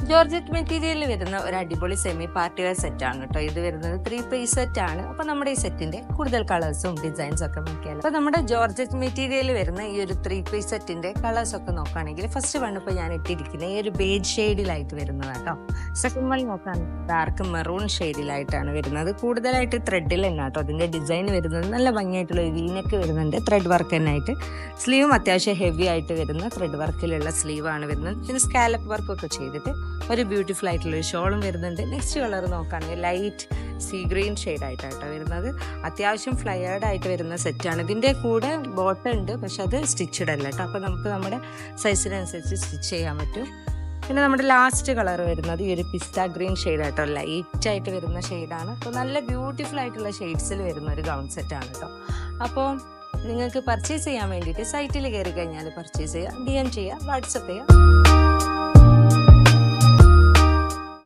georgette മെറ്റീരിയലിൽ വരുന്ന ഒരു അടിപൊളി സെമി പാർട്ടി വെയർ സെറ്റ് ആണ് കേട്ടോ ഇത് വരുന്നത് ത്രീ പീസ് സെറ്റ് ആണ് അപ്പൊ നമ്മുടെ ഈ സെറ്റിന്റെ കൂടുതൽ കളേഴ്സും ഡിസൈൻസും ഒക്കെ നോക്കിയാൽ അപ്പൊ നമ്മുടെ ജോർജറ്റ് മെറ്റീരിയലിൽ വരുന്ന ഈ ഒരു ത്രീ പീസ് സെറ്റിന്റെ കളേഴ്സ് ഒക്കെ നോക്കുകയാണെങ്കിൽ ഫസ്റ്റ് വൺ ഇപ്പൊ ഞാൻ ഇട്ടിരിക്കുന്ന ഈ ഒരു ബേജ് ഷെയ്ഡിലായിട്ട് വരുന്നത് കേട്ടോ സെക്കൻഡ് വൺ നോക്കാൻ ഡാർക്ക് മെറൂൺ ഷെയ്ഡിലായിട്ടാണ് വരുന്നത് കൂടുതലായിട്ട് ത്രെഡിൽ തന്നെ കേട്ടോ അതിന്റെ ഡിസൈൻ വരുന്നത് നല്ല ഭംഗിയായിട്ടുള്ള ഒരു വീനക്ക് വരുന്നുണ്ട് ത്രെഡ് വർക്ക് തന്നെ ആയിട്ട് സ്ലീവും അത്യാവശ്യം ഹെവി ആയിട്ട് വരുന്ന ത്രെഡ് വർക്കിലുള്ള സ്ലീവ് ആണ് വരുന്നത് പിന്നെ സ്കാലപ്പ് വർക്ക് ഒക്കെ ചെയ്തിട്ട് ഒരു ബ്യൂട്ടിഫുൾ ആയിട്ടുള്ള ഒരു ഷോളും വരുന്നുണ്ട് നെക്സ്റ്റ് കളർ നോക്കുകയാണെങ്കിൽ ലൈറ്റ് സീ ഗ്രീൻ ഷെയ്ഡ് ആയിട്ടാട്ടോ വരുന്നത് അത്യാവശ്യം ഫ്ലയേർഡ് ആയിട്ട് വരുന്ന സെറ്റാണ് ഇതിൻ്റെ കൂടെ ബോട്ടം ഉണ്ട് പക്ഷെ അത് സ്റ്റിച്ചഡ് അല്ല കേട്ടോ അപ്പോൾ നമുക്ക് നമ്മുടെ സൈസിനനുസരിച്ച് സ്റ്റിച്ച് ചെയ്യാൻ പറ്റും പിന്നെ നമ്മുടെ ലാസ്റ്റ് കളർ വരുന്നത് ഈ ഒരു പിസ്ത ഗ്രീൻ ഷെയ്ഡ് ആട്ടോ ലൈറ്റ് ആയിട്ട് വരുന്ന ഷെയ്ഡാണ് അപ്പോൾ നല്ല ബ്യൂട്ടിഫുൾ ആയിട്ടുള്ള ഷെയ്ഡ്സിൽ വരുന്ന ഒരു ഗൗൺ സെറ്റാണ് കേട്ടോ അപ്പോൾ നിങ്ങൾക്ക് പർച്ചേസ് ചെയ്യാൻ വേണ്ടിയിട്ട് സൈറ്റിൽ കയറി കഴിഞ്ഞാൽ പർച്ചേസ് ചെയ്യുക ഡി എം ചെയ്യുക വാട്സപ്പ് ചെയ്യുക